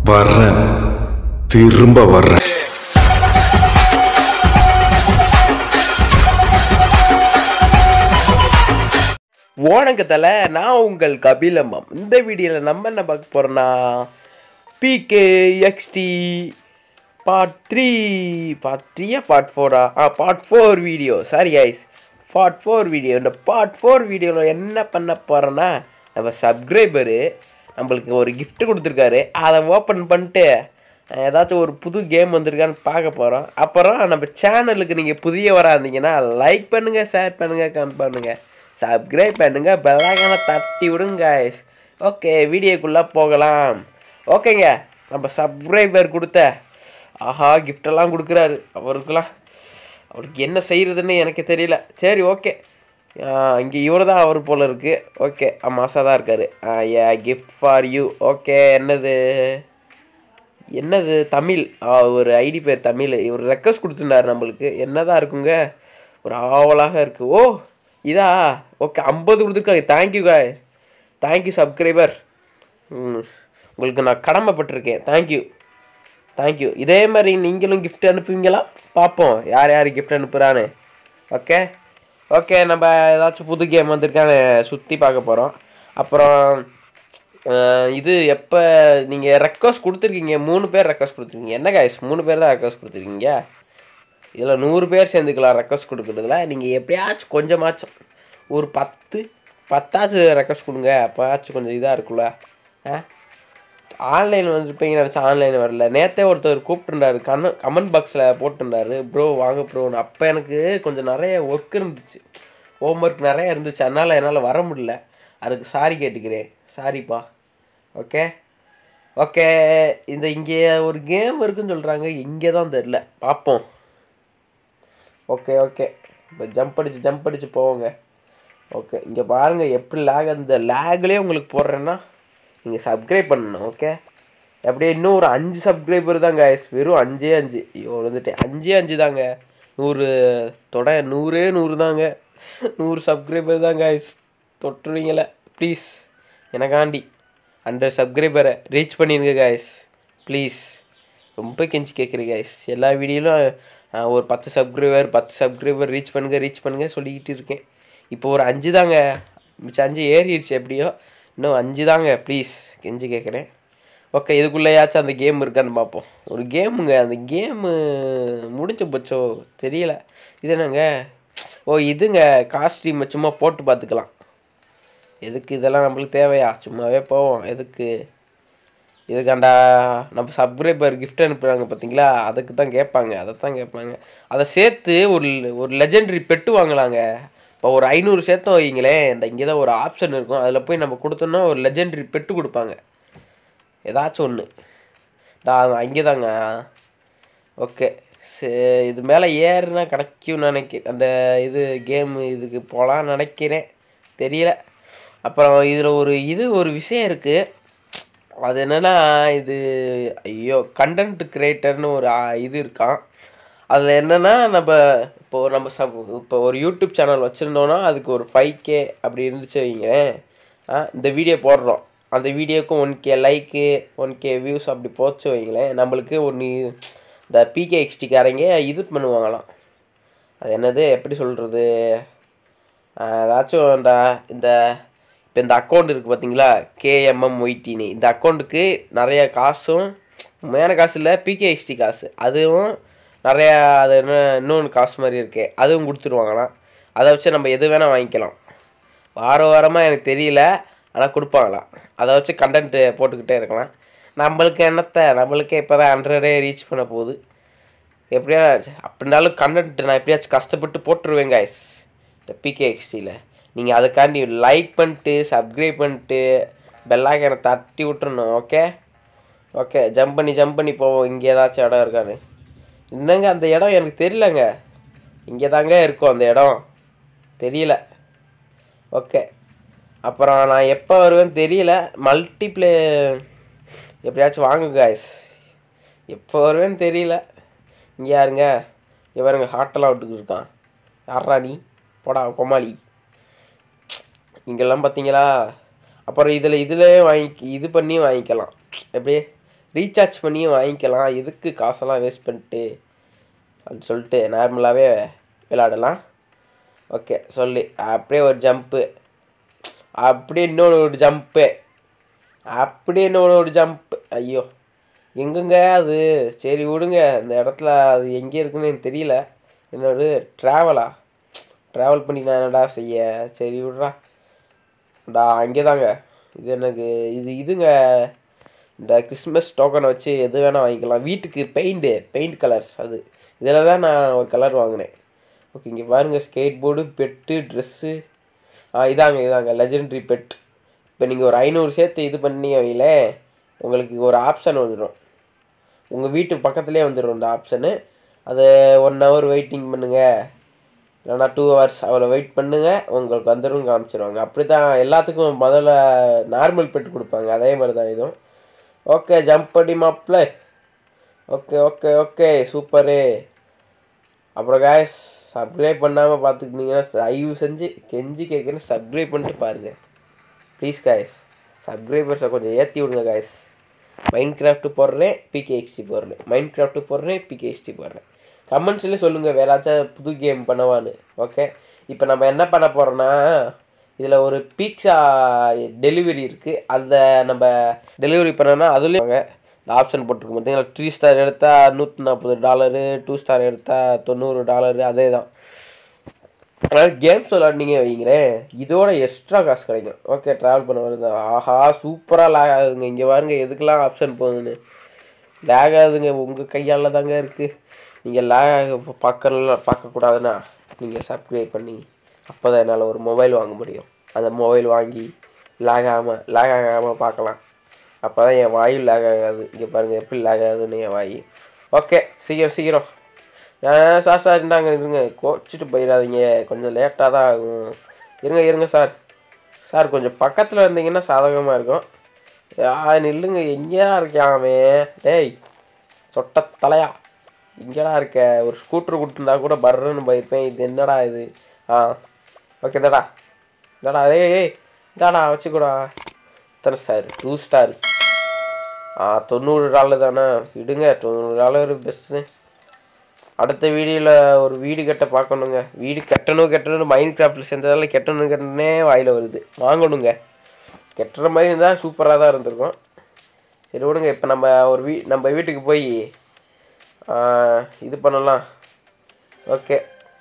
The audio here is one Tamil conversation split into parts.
வர்றேன் திரும்ப வர்றேன் வணக்கத்தில் நான் உங்கள் கபிலம்மம் இந்த வீடியோவில் நம்ம என்ன பார்க்க போகிறோன்னா P K X D part three part த்ரீயா பார்ட் ஃபோரா ஆ பார்ட் ஃபோர் வீடியோ சாரி ஐஸ் பார்ட் ஃபோர் வீடியோ இந்த பார்ட் ஃபோர் வீடியோவில் என்ன பண்ண போகிறோன்னா நம்ம சப்ஸ்கிரைபரு நம்மளுக்கு ஒரு gift கொடுத்துருக்காரு அதை ஓப்பன் பண்ணிட்டு அஹ், ஏதாச்சும் ஒரு புது கேம் வந்திருக்கான்னு பார்க்க போகிறோம் அப்புறம் நம்ம சேனலுக்கு நீங்கள் புதியவராக இருந்தீங்கன்னா லைக் பண்ணுங்கள் ஷேர் பண்ணுங்கள் கமெண்ட் பண்ணுங்கள் சப்ஸ்கிரைப் பண்ணுங்க பெல்லாக்கான தட்டி விடுங்க guys ஓகே வீடியோக்குள்ளே போகலாம் ஓகேங்க நம்ம சப்ஸ்கிரைபர் கொடுத்த ஆஹா கிஃப்டெல்லாம் கொடுக்குறாரு அவருக்கெல்லாம் அவருக்கு என்ன செய்கிறதுன்னு எனக்கு தெரியல சரி ஓகே இங்கே இவர் தான் அவர் போல் இருக்குது ஓகே மாசாக தான் இருக்கார் a gift for you okay என்னது என்னது தமிழ் ஆ, ஒரு ஐடி பேர் தமிழ் இவர் ரெக்வஸ்ட் கொடுத்துருந்தாரு நம்மளுக்கு என்னதான் இருக்குங்க ஒரு ஆவலாக இருக்குது ஓ இதா ஓகே ஐம்பது கொடுத்துருக்காங்க தேங்க்யூ காய் தேங்க்யூ சப்ஸ்கிரைபர் ம் உங்களுக்கு நான் கடமைப்பட்டிருக்கேன் தேங்க்யூ தேங்க்யூ இதே மாதிரி நீங்களும் gift அனுப்புவீங்களா பார்ப்போம் யார் யார் gift அனுப்புகிறான்னு ஓகே ஓகே நம்ம ஏதாச்சும் புது கேம் வந்திருக்கான்னு சுற்றி பார்க்க போகிறோம் அப்புறம் அஹ், இது எப்போ நீங்கள் ரெக்வஸ்ட் கொடுத்துருக்கீங்க மூணு பேர் ரெக்வஸ்ட் கொடுத்துருக்கீங்க என்ன காய்ஸ் மூணு பேர் தான் ரெக்வஸ்ட் கொடுத்துருக்கீங்க இதில் நூறு பேர் சேர்ந்துக்கலாம் ரெக்வஸ்ட் கொடுக்குறதுல நீங்கள் எப்படியாச்சும் கொஞ்சமாச்சும் ஒரு பத்து பத்தாச்சும் ரெக்வஸ்ட் கொடுங்க அப்போயாச்சும் கொஞ்சம் இதாக இருக்குல்ல ஆ ஆன்லைன் வந்துருப்பீங்க நினச்சா ஆன்லைன் வரல நேற்றே ஒருத்தர் கூப்பிட்டுருந்தாரு கண்ண கமெண்ட் பாக்ஸில் போட்டிருந்தாரு ப்ரோ வாங்க ப்ரோன்னு அப்போ எனக்கு கொஞ்சம் நிறைய ஒர்க் இருந்துச்சு ஹோம்ஒர்க் நிறைய இருந்துச்சு அதனால் என்னால் வர முடியல அதுக்கு சாரி கேட்டுக்கிறேன் சாரிப்பா ஓகே ஓகே இந்த இங்கே ஒரு கேம் இருக்குன்னு சொல்கிறாங்க இங்கே தான் தெரில பார்ப்போம் ஓகே ஓகே இப்போ ஜம்ப் அடிச்சு ஜம்ப் அடிச்சு போவோங்க ஓகே இங்கே பாருங்கள் எப்படி லேக் அந்த லேக்லேயே உங்களுக்கு போடுறேன்னா நீங்கள் சப்ஸ்கிரைப் பண்ணணும் ஓகே அப்படியே இன்னும் ஒரு அஞ்சு சப்ஸ்கிரைபர் தான் guys வெறும் அஞ்சே அஞ்சு ஐயோ வந்துட்டேன் அஞ்சே அஞ்சு தாங்க நூறு தொட நூறே நூறு தாங்க நூறு சப்ஸ்கிரைபர் தான் guys தொட்டுருவீங்களே ப்ளீஸ் எனக்காண்டி ஹண்ட்ரட் சப்ஸ்கிரைபரை ரீச் பண்ணிடுங்க guys ப்ளீஸ் ரொம்ப கெஞ்சி கேட்குறேன் guys எல்லா வீடியோலும் ஒரு பத்து சப்ஸ்கிரைபர் பத்து சப்ஸ்கிரைபர் ரீச் பண்ணுங்க ரீச் பண்ணுங்க சொல்லிக்கிட்டு இருக்கேன் இப்போ ஒரு அஞ்சு தாங்க மிச்சம் அஞ்சு ஏறிடுச்சு எப்படியோ இன்னும் அஞ்சு தாங்க ப்ளீஸ் கெஞ்சி கேட்குறேன் ஓகே இதுக்குள்ளேயாச்சும் அந்த கேம் இருக்கான்னு பார்ப்போம் ஒரு கேமுங்க அந்த கேமு முடிஞ்ச போச்சோ தெரியல இது என்னங்க ஓ இதுங்க காஸ்ட்ரீமை சும்மா போட்டு பார்த்துக்கலாம் எதுக்கு இதெல்லாம் நம்மளுக்கு தேவையா சும்மாவே போவோம் எதுக்கு இதுக்காண்டா நம்ம சப்ஸ்கிரைபர் gift அனுப்புகிறாங்க பார்த்தீங்களா அதுக்கு தான் கேட்பாங்க அதை தான் கேட்பாங்க அதை சேர்த்து ஒரு ஒரு லெஜெண்டரி பெட்டு வாங்கலாங்க இப்போ ஒரு ஐநூறு சேர்த்தோம் வைங்களேன் இந்த இங்கே தான் ஒரு ஆப்ஷன் இருக்கும் அதில் போய் நம்ம கொடுத்தோம்னா ஒரு லெஜெண்டரி பெட்டு கொடுப்பாங்க ஏதாச்சும் ஒன்று அங்கே தாங்க ஓகே சரி இது மேலே ஏறுனா கிடைக்கும் நினைக்க அந்த இது கேம் இதுக்கு போகலான்னு நினைக்கிறேன் தெரியல அப்புறம் இதில் ஒரு இது ஒரு விஷயம் இருக்குது அது என்னன்னா இது ஐயோ கண்டென்ட் கிரியேட்டர்னு ஒரு ஆ, இது இருக்கான் அதில் என்னென்னா நம்ம இப்போ நம்ம சப் இப்போ ஒரு யூடியூப் சேனல் வச்சுருந்தோன்னா அதுக்கு ஒரு ஃபைவ் கே அப்படி இருந்துச்சு வைங்களேன் ஆ, இந்த வீடியோ போடுறோம் அந்த வீடியோக்கும் one K like one K views அப்படி போச்சு வைங்களேன் நம்மளுக்கு ஒன்று இந்த பிகே எக்ஸ்டிக்காரங்க இது பண்ணுவாங்களாம் அது என்னது எப்படி சொல்கிறது ஏதாச்சும் இந்த இந்த இப்போ இந்த அக்கௌண்ட் இருக்குது பார்த்தீங்களா கேஎம்எம் ஒய்டின்னு இந்த அக்கௌண்ட்டுக்கு நிறைய காசும் உண்மையான காசு இல்லை பிகேஎக்ஸ்டி காசு அதுவும் நிறையா அது என்ன இன்னொன்று காசு மாதிரி இருக்கு அதுவும் கொடுத்துருவாங்களாம் அதை வச்சு நம்ம எது வேணால் வாங்கிக்கலாம் வார வாரமாக எனக்கு தெரியல ஆனால் கொடுப்பாங்களாம் அதை வச்சு கண்டென்ட்டு போட்டுக்கிட்டே இருக்கலாம் நம்மளுக்கு என்னத்தை நம்மளுக்கே இப்போ தான் ஹண்ட்ரடே ரீச் பண்ண போகுது எப்படியா அப்படின்னாலும் கண்டென்ட் நான் எப்படியாச்சும் கஷ்டப்பட்டு போட்டுருவேன் guys இந்த பிகேஎக்ஸ்டியில் நீங்கள் அதுக்காண்டி லைக் பண்ணிட்டு சப்ஸ்கிரைப் பண்ணிட்டு பெல்லாக்கனை தட்டி விட்டுறணும் ஓகே ஓகே ஜம்ப் பண்ணி ஜம்ப் பண்ணி போவோம் இங்கே ஏதாச்சும் இடம் இருக்கான்னு என்னங்க அந்த இடம் எனக்கு தெரியலங்க இங்கே தாங்க இருக்கும் அந்த இடம் தெரியல ஓகே அப்புறம் நான் எப்போ வருவேன்னு தெரியல மல்டிப்ளே எப்படியாச்சும் வாங்க guys எப்போ வருவேன்னு தெரியல இங்கே யாருங்க இங்கே பாருங்க ஹாட்டெல்லாம் விட்டுக்கிட்டு இருக்கான் யாரா நீ போடா கொமாளி இங்கெல்லாம் பார்த்தீங்களா அப்புறம் இதில் இதில் வாங்கி இது பண்ணி வாங்கிக்கலாம் எப்படி ரீசார்ஜ் பண்ணியும் வாங்கிக்கலாம் எதுக்கு காசெல்லாம் வேஸ்ட் பண்ணிட்டு அப்படின்னு சொல்லிட்டு நார்மலாகவே விளாடலாம் ஓகே சொல்லி அப்படியே ஒரு ஜம்ப்பு அப்படியே இன்னொரு ஒரு ஜம்ப்பு அப்படியே இன்னொரு ஒரு ஜம்ப் ஐயோ எங்கங்க அது சரி விடுங்க இந்த இடத்துல அது எங்கே இருக்குன்னு எனக்கு தெரியல என்னோட ட்ராவலா ட்ராவல் பண்ணி நான் என்னடா செய்ய சரி விட்றா டா அங்கே தாங்க இது எனக்கு இது இதுங்க இந்த கிறிஸ்மஸ் டோக்கனை வச்சு எது வேணால் வாங்கிக்கலாம் வீட்டுக்கு பெயிண்ட்டு பெயிண்ட் கலர்ஸ் அது இதில் தான் நான் ஒரு கலர் வாங்கினேன் ஓகே இங்கே பாருங்கள் ஸ்கேட் போர்டு பெட்டு ட்ரெஸ்ஸு ஆ இதாங்க இதாங்க லெஜெண்ட்ரி பெட் இப்போ நீங்கள் ஒரு ஐநூறு சேர்த்து இது பண்ணி வைங்களே உங்களுக்கு ஒரு ஆப்ஷன் வந்துடும் உங்கள் வீட்டு பக்கத்துலேயே வந்துடும் இந்த ஆப்ஷனு அது ஒன் ஹவர் வெயிட்டிங் பண்ணுங்கள் இல்லைனா டூ ஹவர்ஸ் அவரை வெயிட் பண்ணுங்கள் உங்களுக்கு வந்துடும் காமிச்சிருவாங்க அப்படி தான் எல்லாத்துக்கும் முதல்ல நார்மல் பெட் கொடுப்பாங்க அதே மாதிரி தான் இதுவும் ஓகே ஜம்ப் பண்ணி மாப்பிள்ள ஓகே ஓகே ஓகே சூப்பரு அப்புறம் காய்ஸ் சப்ஸ்கிரைப் பண்ணாமல் பார்த்துக்கிட்டீங்கன்னா தயவு செஞ்சு கெஞ்சி கேட்குறேன் சப்ஸ்கிரைப் பண்ணிட்டு பாருங்கள் ப்ளீஸ் காய்ஸ் சப்ஸ்கிரைபர்ஸை கொஞ்சம் ஏற்றி விடுங்க காய்ஸ் மைண்ட் கிராஃப்ட்டு போடுறேன் பிகேஎக்ஸ்டி போடுறேன் மைண்ட் கிராஃப்ட்டு போடுறேன் பிகேஎக்ஸ்டி போடுறேன் கமெண்ட்ஸ்லேயே சொல்லுங்கள் வேறு ஏதாச்சும் புது கேம் பண்ணவான்னு ஓகே இப்போ நம்ம என்ன பண்ண போகிறோன்னா இதில் ஒரு பீட்சா டெலிவரி இருக்குது அதை நம்ம டெலிவரி பண்ணோன்னா அதுலேயும் இந்த ஆப்ஷன் போட்டிருக்கும் பார்த்தீங்களா த்ரீ ஸ்டார் எடுத்தால் நூற்றி நாற்பது டாலரு டூ ஸ்டார் எடுத்தால் தொண்ணூறு டாலரு அதே தான் அதனால் கேம்ஸ் விளாட்னீங்க வைங்களேன் இதோட எக்ஸ்ட்ரா காசு கிடைக்கும் ஓகே ட்ராவல் பண்ண வருது ஆஹா சூப்பராக லேக் ஆகுதுங்க இங்கே பாருங்க எதுக்கெல்லாம் ஆப்ஷன் போகுதுன்னு லேக் ஆகுதுங்க உங்கள் கையால் தாங்க இருக்குது நீங்கள் லேக் பார்க்கலாம் பார்க்கக்கூடாதுன்னா நீங்கள் சப்ஸ்கிரைப் பண்ணி அப்போ தான் என்னால் ஒரு மொபைல் வாங்க முடியும் அந்த மொபைல் வாங்கி லேக் ஆகாமல் லேக் ஆகாமல் பார்க்கலாம் அப்போ தான் என் வாயு லேக் ஆகாது இங்கே பாருங்கள் எப்படி லேக் ஆகுதுன்னு என் வாய் ஓகே சீக்கிரம் சீக்கிரம் ஏன் சார் சார் இருந்தாங்க இருங்க கோச்சிட்டு போயிடாதீங்க கொஞ்சம் லேட்டாக தான் ஆகும் இருங்க இருங்க சார் சார் கொஞ்சம் பக்கத்தில் இருந்தீங்கன்னா சாதகமாக இருக்கும் ஆ நில்லுங்க எங்கேயா இருக்கான் அவன் டேய் சொட்ட தலையா இங்கடா இருக்க ஒரு ஸ்கூட்டர் கொடுத்துருந்தா கூட பர்றன்னு போயிருப்பேன் இது என்னடா இது ஆ ஓகே இந்தடா இந்தடா ஏய் ஏய் இந்தாடா வச்சுக்கூடா எத்தனை ஸ்டார் டூ ஸ்டார் ஆ தொண்ணூறு டாலர் தானே விடுங்க தொண்ணூறு டாலர் பெஸ்ட்டு அடுத்த வீடியோவில் ஒரு வீடு கட்ட பார்க்கணுங்க வீடு கட்டணும் கட்டணும் மைண்ட் கிராஃப்டில் சேர்ந்ததால கெட்டணும் கட்டணே வாயில் வருது வாங்கணுங்க கெட்டுற மாதிரி இருந்தால் சூப்பராக தான் இருந்திருக்கும் சரி விடுங்க இப்போ நம்ம ஒரு வீ நம்ம வீட்டுக்கு போய் இது பண்ணலாம் ஓகே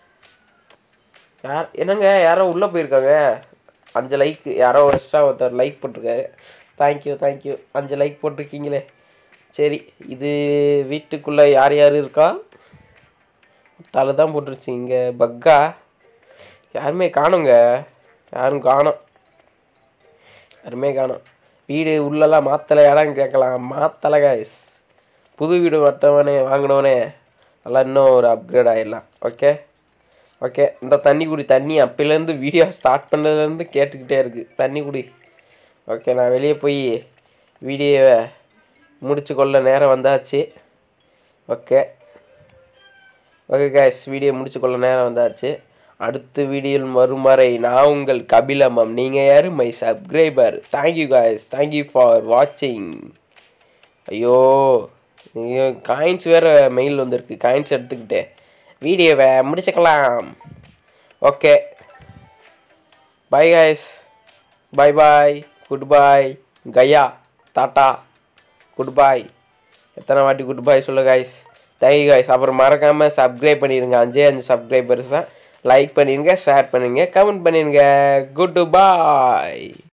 யார் என்னங்க யாரோ உள்ளே போயிருக்காங்க அஞ்சு லைக் யாரோ எக்ஸ்ட்ரா ஒருத்தர் லைக் போட்டிருக்காரு தேங்க்யூ தேங்க்யூ அஞ்சு லைக் போட்டிருக்கீங்களே சரி இது வீட்டுக்குள்ளே யார் யார் இருக்கா தலை தான் போட்டுருச்சு இங்கே பக்கா யாருமே காணுங்க யாரும் காணோம் யாருமே காணோம் வீடு உள்ளெல்லாம் மாற்றலையாடான்னு கேட்கலாம் மாற்றலை காய்ஸ் புது வீடு வட்டவனே வாங்கினவனே நல்லா இன்னும் ஒரு அப்கிரேட் ஆகிடலாம் ஓகே ஓகே இந்த தண்ணி குடி தண்ணி அப்போலேருந்து வீடியோ ஸ்டார்ட் பண்ணதுலேருந்து கேட்டுக்கிட்டே இருக்குது தண்ணி குடி ஓகே நான் வெளியே போய் வீடியோவை முடிச்சு கொள்ள நேரம் வந்தாச்சு ஓகே ஓகே காய்ஸ் வீடியோ முடிச்சு கொள்ள நேரம் வந்தாச்சு அடுத்த வீடியோவில் வரும் வரை நான் உங்கள் கபிலமம் நீங்கள் யார் my subscriber thank you guys thank you for வாட்சிங் ஐயோ காயின்ஸ் வேறு மெயில் வந்திருக்கு காயின்ஸ் எடுத்துக்கிட்டு வீடியோவை முடிச்சுக்கலாம் okay bye guys bye bye goodbye கயா டாட்டா குட் பாய் எத்தனை வாட்டி குட் பாய் சொல்லு காய்ஸ் தேங்க்யூ காய்ஸ் அப்புறம் மறக்காமல் சப்ஸ்கிரைப் பண்ணிடுங்க அஞ்சே அஞ்சு சப்ஸ்கிரைபர்ஸ் தான் லைக் பண்ணிடுங்க ஷேர் பண்ணுங்க கமெண்ட் பண்ணிடுங்க குட் பாய்